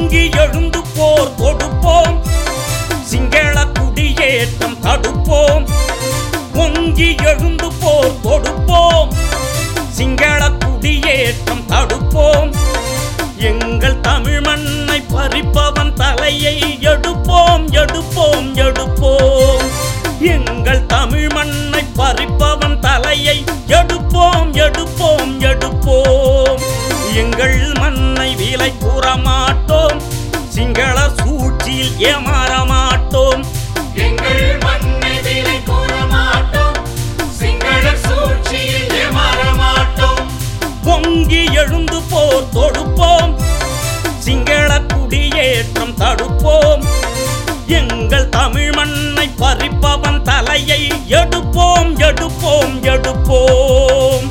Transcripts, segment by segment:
பொங்கி எழுந்து போர் தொடுப்போம் சிங்கள குடியேற்றம் தடுப்போம் பொங்கி எழுந்து போர் தொடுப்போம் சிங்கள குடியேற்றம் தடுப்போம் எங்கள் தமிழ் மண்ணை பறிப்பவன் தலையை எடுப்போம் எடுப்போம் எடுப்போம் எங்கள் தமிழ் மண்ணை பறிப்பவன் தலையை எடுப்போம் எடுப்போம் எடுப்போம் எங்கள் மண்ணை விலை கூற மாட்டோம் சிங்கள சூழ்ச்சியில் ஏமாற மாட்டோம் எங்கள் மண்ணை விலை கூற மாட்டோம் சிங்களர் சூழ்ச்சியில் ஏமாற மாட்டோம் பொங்கி எழுந்து போர் தொடுப்போம் சிங்கள குடியேற்றம் தடுப்போம் எங்கள் தமிழ் மண்ணை பறிப்பவன் தலையை எடுப்போம் எடுப்போம் எடுப்போம்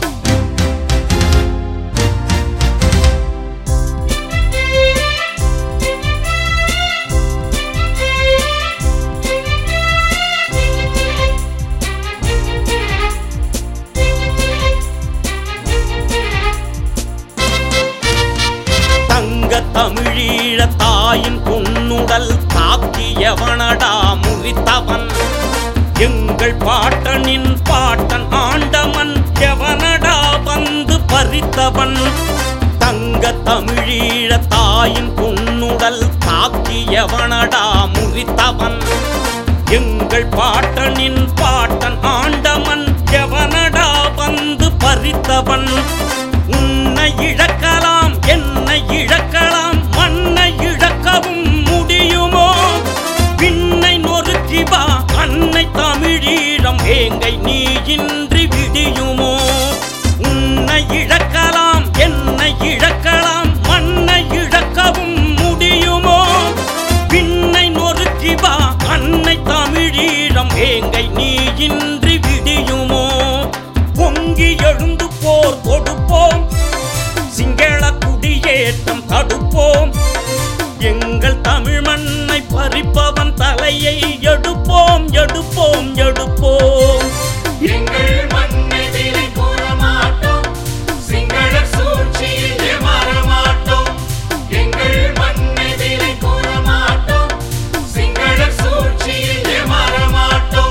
தங்க தமிழீழ தாயின் பொன்னுடல் தாக்கியவனடா முறித்தவன் எங்கள் பாட்டனின் பாட்டன் ஆண்டவன் எவனடா வந்து பறித்தவன் தங்க தமிழீழ தாயின் பொன்னுடல் தாக்கியவனடா முறித்தவன் எங்கள் பாட்டனின் பாட்டன் ஆண்டவன் எவனடா வந்து பறித்தவன் உன்னை இழக்கலாம் என்னை இழக்கலாம் மண்ணை இழக்கவும் முடியுமோ பின்னை நொறுக்கி வா அன்னை தமிழீழம் வேங்கை நீ இன்றி விடியுமோ உன்னை இழக்கலாம் என்னை இழக்கலாம் மண்ணை இழக்கவும் முடியுமோ பின்னை நொறுக்கி வா அன்னை தமிழீழம் வேங்கை நீ இன்றி விடியுமோ பொங்கி எழுந்து போர் தொடுப்போம் சிங்கள குடியேற்றம் தடுப்போம் எங்கள் தமிழ் மண்ணை பறிப்பவன் தலையை எடுப்போம் எடுப்போம் எடுப்போம் எங்கள் மண்ணை விலை கூற மாட்டோம் சிங்களர் சூழ்ச்சியில் ஏமாற மாட்டோம் எங்கள் மண்ணை விலை கூற மாட்டோம் சிங்களர் சூழ்ச்சியில் ஏமாற மாட்டோம்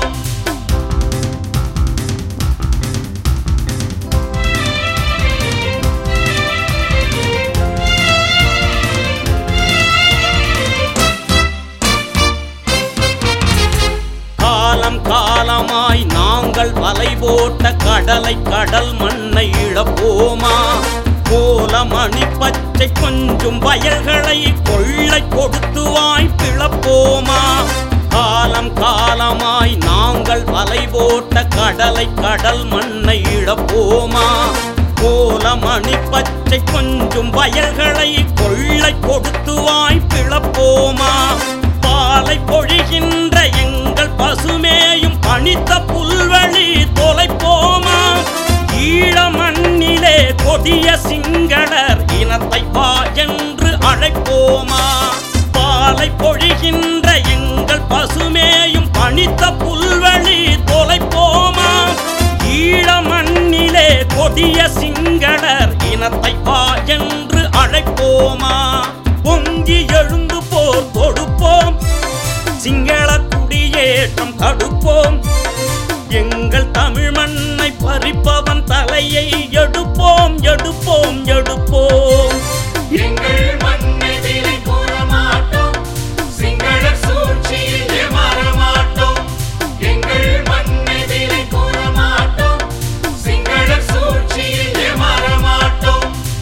காலம் காலமாய் நாங்கள் வலை போட்ட கடலை கடல் மண்ணை இழப்போமா கோலமணி பச்சை கொஞ்சும் வயல்களை கொள்ளை கொடுத்து வாய் பிளப்போமா காலம் காலமாய் நாங்கள் வலை போட்ட கடலை கடல் மண்ணை இழப்போமா கோலமணி பச்சை கொஞ்சும் வயல்களை கொள்ளை கொடுத்து வாய் பிளப்போமா பாலை பொழிகின்ற எங்கள் பசுமேயும் பனித்த புல்வெளி தொலைப்போமா ஈழ மண்ணிலே கொடிய சிங்களர் இனத்தை வா என்று அழைப்போமா பாலை பொழிகின்ற எங்கள் பசுமேயும் பனித்த புல்வெளி தொலைப்போமா ஈழ மண்ணிலே கொடிய சிங்களர் இனத்தை வா என்று அழைப்போமா பொங்கி எழுந்து போர் தொடுப்போம் சிங்கள குடியேற்றம் தடுப்போம் எங்கள் தமிழ் மண்ணை பறிப்பவன் தலையை எடுப்போம் எடுப்போம் எடுப்போம் எங்கள் மண்ணை விலை கூற மாட்டோம் சிங்களர் சூழ்ச்சியில் ஏமாற மாட்டோம் எங்கள் மண்ணை விலை கூற மாட்டோம் சிங்களர் சூழ்ச்சியில் ஏமாற மாட்டோம்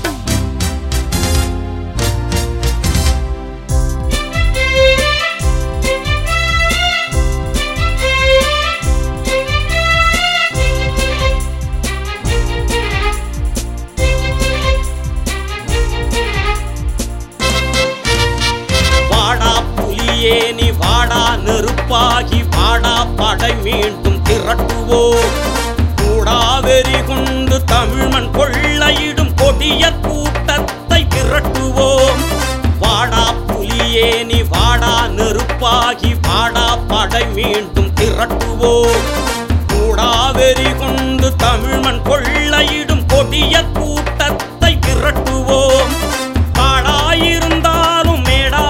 வாடா புலியே நீ வாடா நெருப்பாகி வாடா படை மீண்டும் திரட்டுவோம் கூடாவெறி கொண்டு தமிழ்மண் கொள்ளையிடும் கொடிய கூட்டத்தை விரட்டுவோம் வாடா புலியே நீ வாடா நெருப்பாகி வாடா படை மீண்டும் திரட்டுவோம் கூடாவெறி கொண்டு தமிழ்மண் கொள்ளையிடும் கொடிய கூட்டத்தை விரட்டுவோம் காடாயிருந்தாலும் மேடா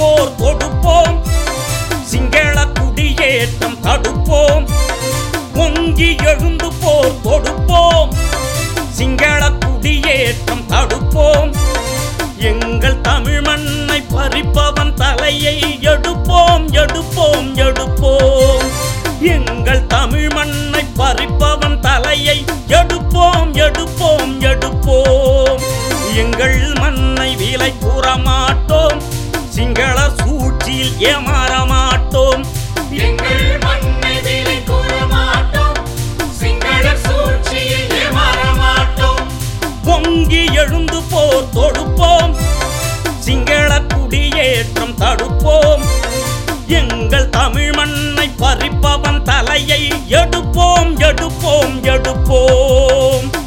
போர் தொடுப்போம் சிங்கள குடியேற்றம் தடுப்போம் பொங்கி எழுந்து போர் தொடுப்போம் சிங்கள குடியேற்றம் தடுப்போம் எங்கள் தமிழ் மண்ணை பறிப்பவன் தலையை எடுப்போம் எடுப்போம் எடுப்போம் எங்கள் தமிழ் மண்ணை பறிப்பவன் தலையை எடுப்போம் எடுப்போம் எடுப்போம் எங்கள் மண்ணை விலை கூற மாட்டோம் சிங்கள சூழ்ச்சியில் ஏமாற மாட்டோம் எங்கள் மண்ணை விலை கூற மாட்டோம் சிங்களர் சூழ்ச்சியில் ஏமாற மாட்டோம் பொங்கி எழுந்து போர் தொடுப்போம் சிங்கள குடியேற்றம் தடுப்போம் எங்கள் தமிழ் மண்ணை பறிப்பவன் தலையை எடுப்போம் எடுப்போம் எடுப்போம்